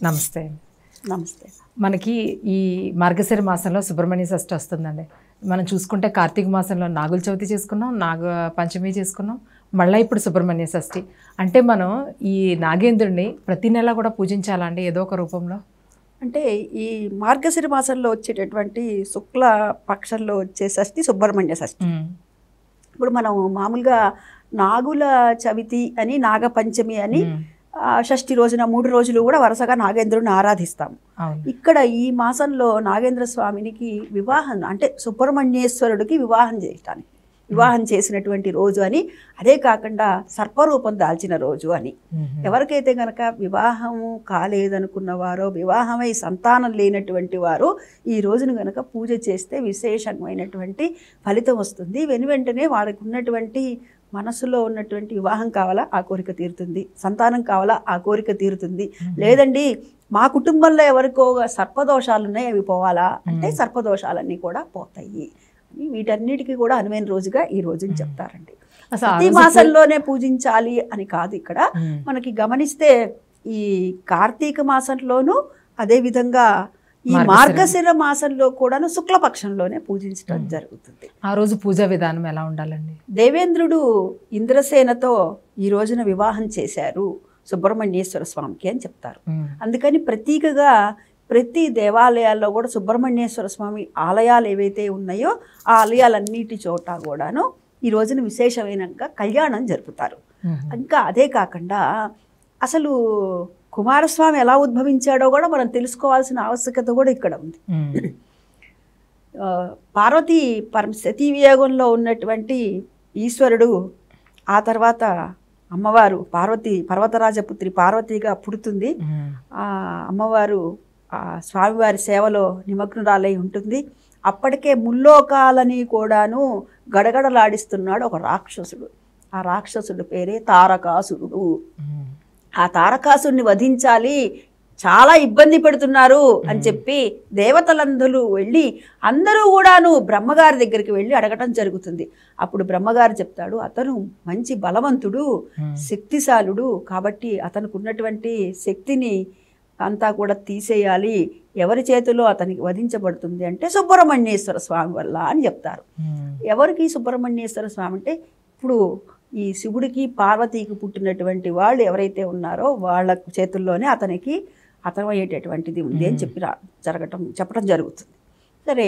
నమస్తే నమస్తే మనకి ఈ మార్గశిర మాసంలో సుబ్రహ్మణ్య షష్ఠి వస్తుందండి మనం చూసుకుంటే కార్తీక మాసంలో నాగుల చవితి చేసుకున్నాం నాగ పంచమి చేసుకున్నాం మళ్ళీ ఇప్పుడు సుబ్రహ్మణ్య షష్ఠి అంటే మనం ఈ నాగేంద్రుడిని ప్రతి నెల కూడా పూజించాలండి ఏదో ఒక రూపంలో అంటే ఈ మార్గశిర మాసంలో వచ్చేటటువంటి శుక్ల పక్షంలో వచ్చే షష్ఠి సుబ్రహ్మణ్య షష్ఠి ఇప్పుడు మనం మామూలుగా నాగుల చవితి అని నాగపంచమి అని ఉమ్. ఆ, షష్ఠి రోజున మూడు రోజులు కూడా వరుసగా నాగేంద్రుని ఆరాధిస్తాం అవును ఇక్కడ ఈ మాసంలో నాగేంద్ర స్వామినికి వివాహం అంటే సుబ్రహ్మణ్యేశ్వరుడికి వివాహం చేయటానికి వివాహం చేసినటువంటి రోజు అని అదే కాకుండా సర్పరూపం దాల్చిన రోజు అని ఉమ్. ఎవరికైతే గనక వివాహము కాలేదనుకున్న వారో వివాహమై సంతానం లేనటువంటి వారు ఈ రోజును గనక పూజ చేస్తే విశేషమైనటువంటి ఫలితం వస్తుంది వెను వెంటనే వారికి ఉన్నటువంటి మనసులో ఉన్నటువంటి వివాహం కావాలా ఆ కోరిక తీరుతుంది సంతానం కావాలా ఆ కోరిక తీరుతుంది లేదండి మా కుటుంబంలో ఎవరికో సర్పదోషాలు ఉన్నాయి అవి పోవాలా అంటే సర్పదోషాలన్నీ కూడా పోతాయి అని వీటన్నిటికీ కూడా అనువైన రోజుగా ఈ రోజుని చెప్తారండి అసలు ఆ ప్రతి రోజు మాసంలోనే పూజించాలి అని కాదు ఇక్కడ ఉమ్. మనకి గమనిస్తే ఈ కార్తీక మాసంలోనూ అదే విధంగా ఈ మార్గశిర. మార్గశిర మాసంలో కూడాను శుక్లపక్షంలోనే పూజించడం జరుగుతుంది ఆ రోజు పూజా విధానం ఎలా ఉండాలండి దేవేంద్రుడు ఇంద్రసేనతో ఈ రోజున వివాహం చేశారు సుబ్రహ్మణ్యేశ్వర స్వామికి అని చెప్తారు ఉమ్. అందుకని ప్రతీకగా ప్రతి దేవాలయాల్లో కూడా సుబ్రహ్మణ్యేశ్వర స్వామి ఆలయాలు ఏవైతే ఉన్నాయో ఆ ఆలయాలన్నిటి చోట కూడాను ఈ రోజున విశేషమైనగా కళ్యాణం జరుపుతారు ఉమ్. ఇంకా అదే కాకుండా అసలు కుమారస్వామి ఎలా ఉద్భవించాడో కూడా మనం తెలుసుకోవాల్సిన ఆవశ్యకత కూడా ఇక్కడ ఉంది ఉమ్. ఆ, పార్వతీ పరమ సతీ వియోగంలో ఉన్నటువంటి ఈశ్వరుడు ఆ తర్వాత అమ్మవారు పార్వతి పర్వతరాజపుత్రి పార్వతిగా పుడుతుంది ఉమ్. ఆ అమ్మవారు ఆ స్వామివారి సేవలో నిమగ్నురాలై ఉంటుంది అప్పటికే ముల్లోకాలని కూడాను గడగడలాడిస్తున్నాడు ఒక రాక్షసుడు ఆ రాక్షసుడు పేరే తారకాసురుడు ఉమ్. ఆ తారకాసుడిని వధించాలి చాలా ఇబ్బంది పెడుతున్నారు అని చెప్పి దేవతలందరూ వెళ్ళి అందరూ కూడాను బ్రహ్మగారి దగ్గరికి వెళ్ళి అడగటం జరుగుతుంది అప్పుడు బ్రహ్మగారు చెప్తాడు అతను మంచి బలవంతుడు ఉమ్. శక్తిశాలుడు కాబట్టి అతనికి ఉన్నటువంటి శక్తిని అంతా కూడా తీసేయాలి ఎవరి చేతిలో అతనికి వధించబడుతుంది అంటే సుబ్రహ్మణ్యేశ్వర స్వామి వల్ల అని చెప్తారు ఉమ్. ఎవరికి సుబ్రహ్మణ్యేశ్వర స్వామి అంటే ఇప్పుడు ఈ శివుడికి పార్వతీకి పుట్టినటువంటి వాళ్ళు ఎవరైతే ఉన్నారో వాళ్ళ చేతుల్లోనే అతనికి అతమయ్యేటటువంటిది ఉంది అని చెప్పి రా- జరగటం చెప్పడం జరుగుతుంది సరే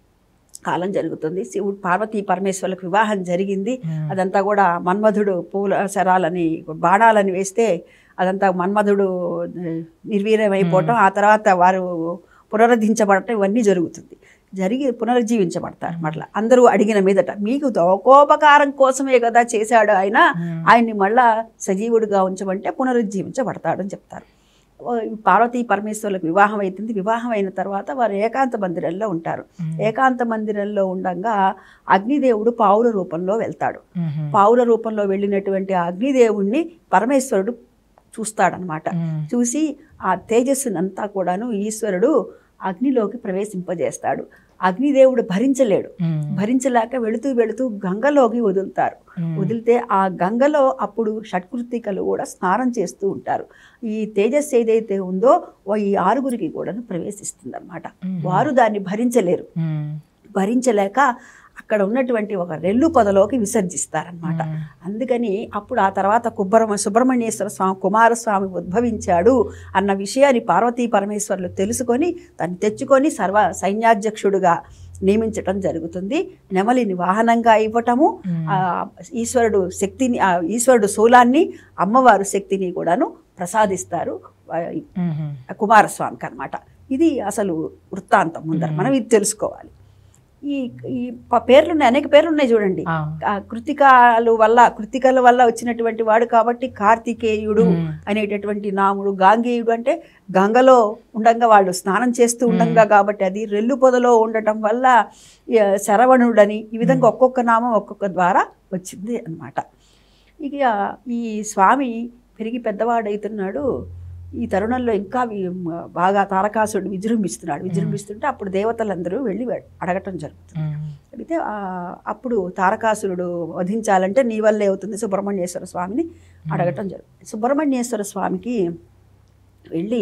కాలం జరుగుతుంది శివుడు పార్వతీ పరమేశ్వరులకు వివాహం జరిగింది ఉమ్. అదంతా కూడా మన్మధుడు పూల శరాలని బాణాలని వేస్తే అదంతా మన్మధుడు ఆ, నిర్వీర్యమైపోవటం ఆ తర్వాత వారు పునరుద్ధరించబడటం ఇవన్నీ జరుగుతుంది జరిగి పునరుజ్జీవించబడతారు మళ్ళీ అందరూ అడిగిన మీదట మీకు లోకోపకారం కోసమే కదా చేశాడు ఆయన ఉమ్. ఆయన్ని మళ్ళా సజీవుడిగా ఉంచమంటే పునరుజ్జీవించబడతాడు అని చెప్తారు ఓ, ఈ పార్వతీ పరమేశ్వరులకు వివాహం అవుతుంది వివాహం అయిన తర్వాత వారు ఏకాంత మందిరంలో ఉంటారు ఉమ్. ఏకాంత మందిరంలో ఉండగా అగ్నిదేవుడు పావుల రూపంలో వెళ్తాడు ఉమ్. పావుల రూపంలో వెళ్ళినటువంటి ఆ అగ్నిదేవుణ్ణి పరమేశ్వరుడు చూస్తాడనమాట ఉమ్. చూసి ఆ తేజస్సునంతా కూడాను ఈశ్వరుడు అగ్నిలోకి ప్రవేశింపజేస్తాడు అగ్నిదేవుడు భరించలేడు ఉమ్. భరించలేక వెళుతూ వెళుతూ గంగలోకి వదులుతారు ఉమ్. వదిలితే ఆ గంగలో అప్పుడు షట్కృతికలు కూడా స్నానం చేస్తూ ఉంటారు ఈ తేజస్సు ఏదైతే ఉందో ఓ ఈ ఆరుగురికి కూడా ప్రవేశిస్తుంది అనమాట మ్మ్. వారు దాన్ని భరించలేరు ఉమ్. భరించలేక అక్కడ ఉన్నటువంటి ఒక రెల్లు పొదలోకి విసర్జిస్తారనమాట ఉమ్. అందుకని అప్పుడు ఆ తర్వాత కుబ్బరమ సుబ్రహ్మణ్యేశ్వర స్వామి కుమారస్వామి ఉద్భవించాడు అన్న విషయాన్ని పార్వతీ పరమేశ్వరులు తెలుసుకొని తను తెచ్చుకొని సర్వ సైన్యాధ్యక్షుడుగా నియమించటం జరుగుతుంది నెమలిని వాహనంగా ఇవ్వటము ఉమ్. ఆ ఈశ్వరుడు శక్తిని ఆ ఈశ్వరుడు శూలాన్ని అమ్మవారు శక్తిని కూడాను ప్రసాదిస్తారు ఆ, ఉమ్. కుమారస్వామికి అన్నమాట ఇది అసలు వృత్తాంతం ముందర మనం ఇది తెలుసుకోవాలి ఈ ఈ ప- పేర్లు ఉన్నాయి అనేక పేర్లు ఉన్నాయి చూడండి ఆ. ఆ కృతికాలు వల్ల కృతికల వల్ల వచ్చినటువంటి వాడు కాబట్టి కార్తికేయుడు ఉమ్. అనేటటువంటి నాముడు గాంగేయుడు అంటే గంగలో ఉండంగా వాళ్ళు స్నానం చేస్తూ ఉండంగా కాబట్టి అది రెల్లు పొదలో ఉండటం వల్ల ఈ, శరవణుడని ఈ విధంగా ఒక్కొక్క నామం ఒక్కొక్క ద్వారా వచ్చింది అన్నమాట ఇక ఈ స్వామి పెరిగి పెద్దవాడవుతున్నాడు ఈ తరుణంలో ఇంకా వి- బాగా తారకాసుడు విజృంభిస్తున్నాడు విజృంభిస్తుంటే అప్పుడు దేవతలందరూ వెళ్ళి అడగటం జరుగుతుంది ఉమ్. అడిగితే ఆ, అప్పుడు తారకాసురుడు వధించాలంటే నీ వల్లే అవుతుంది సుబ్రహ్మణ్యేశ్వర స్వామిని అడగటం జరుగుతుంది సుబ్రహ్మణ్యేశ్వర స్వామికి వెళ్ళి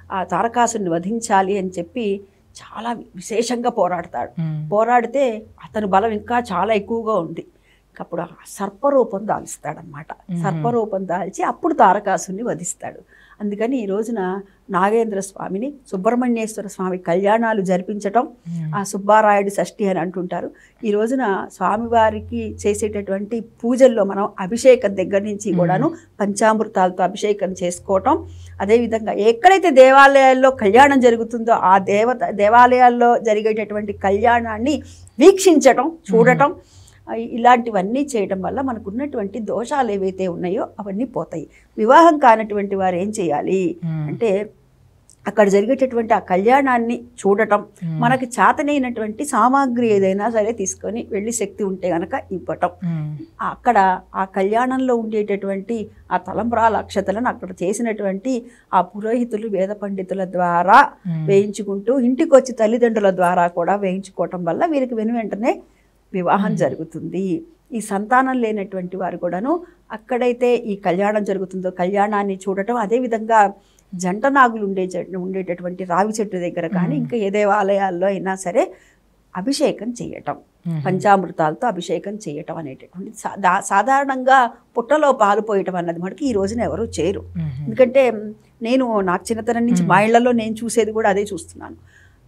ఆ తారకాసుని వధించాలి అని చెప్పి చాలా విశేషంగా పోరాడతాడు ఉమ్. పోరాడితే అతని బలం ఇంకా చాలా ఎక్కువగా ఉంది అప్పుడు ఆ సర్పరూపం దాల్స్తాడనమాట మ్మ్. సర్పరూపం దాల్చి అప్పుడు తారకాసుని వధిస్తాడు అందుకని ఈ రోజున నాగేంద్ర స్వామిని సుబ్రహ్మణ్యేశ్వర స్వామి కళ్యాణాలు జరిపించటం ఉమ్. ఆ సుబ్బారాయుడు షష్ఠి అని అంటుంటారు ఈ రోజున స్వామివారికి చేసేటటువంటి పూజల్లో మనం అభిషేకం దగ్గర నుంచి కూడాను పంచామృతాలతో అభిషేకం చేసుకోవటం అదేవిధంగా ఎక్కడైతే దేవాలయాల్లో కళ్యాణం జరుగుతుందో ఆ దేవత దేవాలయాల్లో జరిగేటటువంటి కళ్యాణాన్ని వీక్షించటం చూడటం ఆ, ఇలాంటివన్నీ చేయడం వల్ల మనకు ఉన్నటువంటి దోషాలు ఏవైతే ఉన్నాయో అవన్నీ పోతాయి వివాహం కానటువంటి వారు ఏం చేయాలి ఉమ్. అంటే అక్కడ జరిగేటటువంటి ఆ కళ్యాణాన్ని చూడటం ఉమ్. మనకి చేతనైనటువంటి సామాగ్రి ఏదైనా సరే తీసుకొని వెళ్ళి శక్తి ఉంటే గనక ఇవ్వటం ఉమ్. అక్కడ ఆ కళ్యాణంలో ఉండేటటువంటి ఆ తలంబ్రాల అక్షతలను అక్కడ చేసినటువంటి ఆ పురోహితులు వేద పండితుల ద్వారా ఉమ్. వేయించుకుంటూ ఇంటికి వచ్చి తల్లిదండ్రుల ద్వారా కూడా వేయించుకోవటం వల్ల వీరికి వెను వెంటనే వివాహం జరుగుతుంది ఈ సంతానం లేనటువంటి వారు కూడాను అక్కడైతే ఈ కళ్యాణం జరుగుతుందో కళ్యాణాన్ని చూడటం అదేవిధంగా జంట నాగులు ఉండే చెట్టు ఉండేటటువంటి రావి చెట్టు దగ్గర కానీ ఇంకా ఏ దేవాలయాల్లో అయినా సరే అభిషేకం చేయటం ఉమ్. పంచామృతాలతో అభిషేకం చేయటం అనేటటువంటి సా- దా- సాధారణంగా పుట్టలో పాలు పోయటం అన్నది మనకి ఈ రోజున ఎవరు చేయరు ఉమ్. ఎందుకంటే నేను నాకు చిన్నతనం నుంచి మా ఇళ్లలో నేను చూసేది కూడా అదే చూస్తున్నాను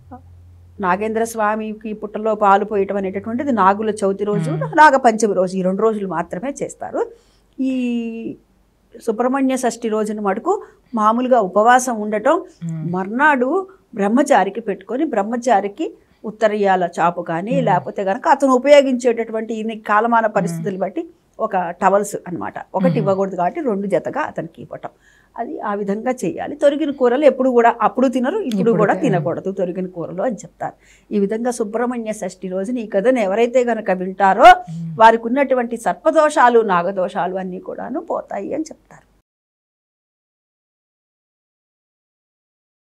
నాగేంద్ర స్వామికి పుట్టలో పాలు పోయటం అనేటటువంటిది నాగుల చవితి రోజు నాగ పంచమి రోజు ఈ రెండు రోజులు మాత్రమే చేస్తారు ఈ సుబ్రహ్మణ్య షష్ఠి రోజున మటుకు మామూలుగా ఉపవాసం ఉండటం ఉమ్. మర్నాడు బ్రహ్మచారికి పెట్టుకొని బ్రహ్మచారికి ఉత్తరీయాల చాపు కానీ లేకపోతే కనుక అతను ఉపయోగించేటటువంటి ఈ కాలమాన పరిస్థితులు బట్టి ఒక టవల్స్ అన్నమాట ఒకటి ఇవ్వకూడదు కాబట్టి రెండు జతగా అతనికి ఇవ్వటం అది ఆ విధంగా చేయాలి తొరిగిన కూరలు ఎప్పుడు కూడా అప్పుడు తినరు ఇప్పుడు ఇప్పుడు కూడా తి- తినకూడదు తొరిగిన కూరలు అని చెప్తారు ఈ విధంగా సుబ్రహ్మణ్య షష్ఠి రోజున ఈ కథను ఎవరైతే గనక వింటారో వారికి ఉన్నటువంటి సర్పదోషాలు నాగదోషాలు అన్నీ కూడాను పోతాయి అని చెప్తారు